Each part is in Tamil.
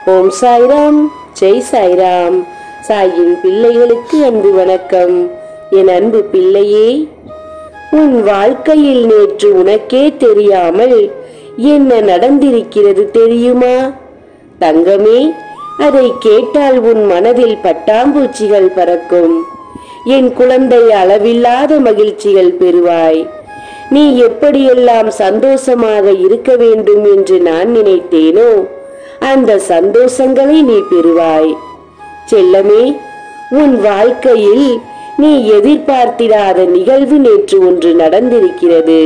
ஓம் சாய்ராம் ஜெய் சாய்ராம் சாயின் பிள்ளைகளுக்கு அன்பு வணக்கம் என் அன்பு பிள்ளையே உன் வாழ்க்கையில் நேற்று உனக்கே தெரியாமல் என்ன நடந்திருக்கிறது தெரியுமா தங்கமே அதை கேட்டால் உன் மனதில் பட்டாம்பூச்சிகள் பறக்கும் என் குழந்தை அளவில்லாத மகிழ்ச்சிகள் பெறுவாய் நீ எப்படியெல்லாம் சந்தோஷமாக இருக்க வேண்டும் என்று நான் நினைத்தேனோ அந்த சந்தோஷங்களை நீ பெறுவாய் செல்லமே உன் வாழ்க்கையில் நீ எதிர்பார்த்திராத நிகழ்வு நேற்று ஒன்று நடந்திருக்கிறது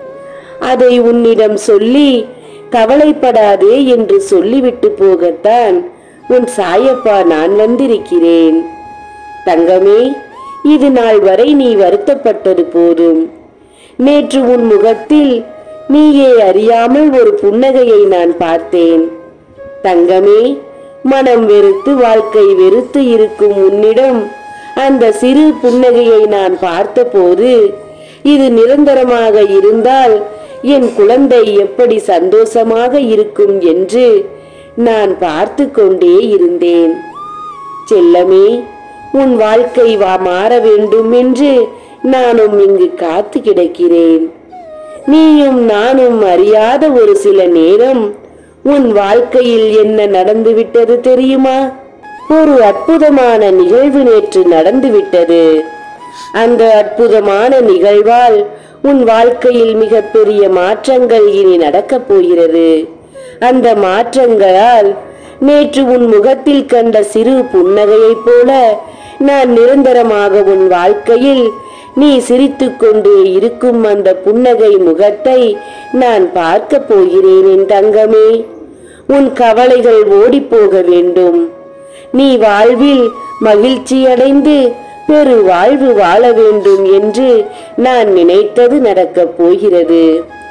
அதை உன்னிடம் சொல்லி கவலைப்படாதே என்று சொல்லிவிட்டு போகத்தான் உன் சாயப்பா நான் வந்திருக்கிறேன் தங்கமே இது நாள் வரை நீ வருத்தப்பட்டது போதும் நேற்று உன் முகத்தில் நீயே அறியாமல் ஒரு புன்னகையை நான் பார்த்தேன் தங்கமே மனம் வெறுத்து வாழ்க்கை வெறுத்து இருக்கும் உன்னிடம் அந்த சிறு புன்னகையை நான் பார்த்தபோது இது நிரந்தரமாக இருந்தால் என் குழந்தை எப்படி சந்தோஷமாக இருக்கும் என்று நான் பார்த்து கொண்டே இருந்தேன் செல்லமே உன் வாழ்க்கை வா மாற வேண்டும் என்று நானும் இங்கு காத்து கிடக்கிறேன் நீயும் நானும் அறியாத ஒரு சில நேரம் உன் வாழ்க்கையில் என்ன நடந்துவிட்டது தெரியுமா ஒரு அற்புதமான நிகழ்வு நேற்று நடந்துவிட்டது அந்த அற்புதமான நிகழ்வால் உன் வாழ்க்கையில் மிகப்பெரிய மாற்றங்கள் இனி நடக்கப் போகிறது அந்த மாற்றங்களால் நேற்று உன் முகத்தில் கண்ட சிறு புன்னகையைப் போல நான் நிரந்தரமாக உன் வாழ்க்கையில் நீ சிரித்துக்கொண்டே இருக்கும் அந்த புன்னகை முகத்தை நான் பார்க்க போகிறேன் என் தங்கமே உன் கவலைகள் ஓடிப்போக வேண்டும் நீ வாழ்வில் மகிழ்ச்சியடைந்து பெரு வாழ்வு வாழ வேண்டும் என்று நான் நினைத்தது நடக்கப் போகிறது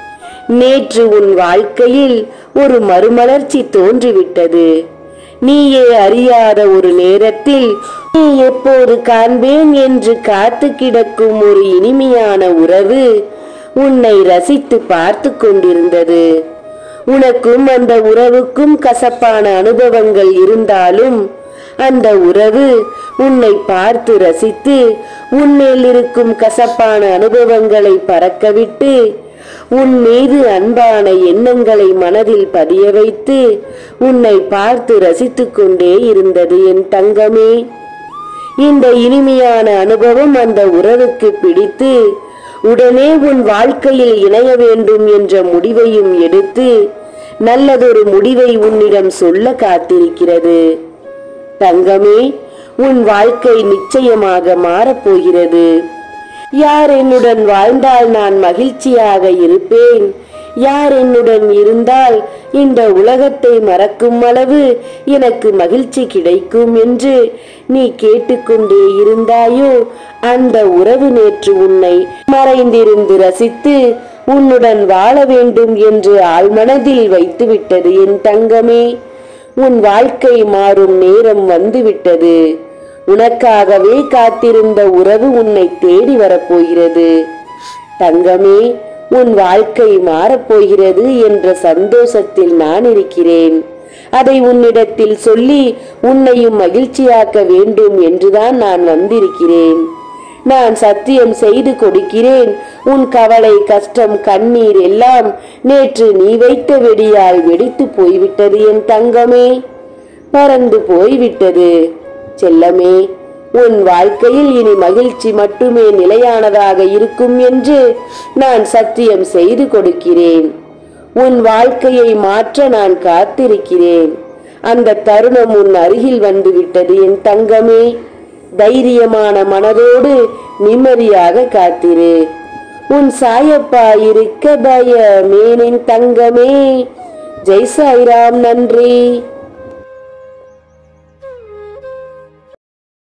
நேற்று உன் வாழ்க்கையில் ஒரு மறுமலர்ச்சி தோன்றிவிட்டது நீயே அறியாத ஒரு நேரத்தில் நீ எப்போது காண்பேன் என்று காத்து கிடக்கும் ஒரு இனிமையான உறவு உன்னை ரசித்து பார்த்து கொண்டிருந்தது உனக்கும் அந்த உறவுக்கும் கசப்பான அனுபவங்கள் இருந்தாலும் அந்த உறவு உன்னை பார்த்து ரசித்து உன்மேல் இருக்கும் கசப்பான அனுபவங்களை பறக்கவிட்டு உன் மீது அன்பான எண்ணங்களை மனதில் பதிய வைத்து உன்னை பார்த்து ரசித்துக் கொண்டே இருந்தது என் தங்கமே இந்த இனிமையான அனுபவம் அந்த உறவுக்கு பிடித்து உடனே உன் வாழ்க்கையில் இணைய வேண்டும் என்ற முடிவையும் எடுத்து நல்லதொரு முடிவை உன்னிடம் சொல்ல காத்திருக்கிறது தங்கமே உன் வாழ்க்கை நிச்சயமாக மாறப்போகிறது யார் என்னுடன் வாழ்ந்தால் நான் மகிழ்ச்சியாக இருப்பேன் யார் என்னுடன் இருந்தால் இந்த உலகத்தை மறக்கும் அளவு எனக்கு மகிழ்ச்சி கிடைக்கும் என்று நீ கேட்டுக்கொண்டே இருந்தாயோ அந்த உறவு நேற்று உன்னை மறைந்திருந்து ரசித்து உன்னுடன் வாழ வேண்டும் என்று ஆழ்மனதில் வைத்துவிட்டது என் தங்கமே உன் வாழ்க்கை மாறும் நேரம் வந்துவிட்டது உனக்காகவே காத்திருந்த உறவு உன்னை தேடி வரப்போகிறது தங்கமே உன் வாழ்க்கை மாறப்போகிறது என்ற சந்தோஷத்தில் நான் இருக்கிறேன் அதை உன்னிடத்தில் சொல்லி உன்னையும் மகிழ்ச்சியாக்க வேண்டும் என்றுதான் நான் வந்திருக்கிறேன் நான் சத்தியம் செய்து கொடுக்கிறேன் உன் கவலை கஷ்டம் கண்ணீர் எல்லாம் நேற்று நீ வைத்த வெடியால் வெடித்து போய்விட்டது என் தங்கமே பறந்து போய்விட்டது செல்லமே உன் வாழ்க்கையில் இனி மகிழ்ச்சி மட்டுமே நிலையானதாக இருக்கும் என்று நான் சத்தியம் செய்து கொடுக்கிறேன் உன் வாழ்க்கையை மாற்ற நான் காத்திருக்கிறேன் அந்த தருணம் உன் அருகில் வந்துவிட்டது என் தங்கமே தைரியமான மனதோடு நிம்மதியாக காத்திரு உன் சாயப்பா இருக்க பயமேனின் தங்கமே ஜெய் சாய்ராம் நன்றி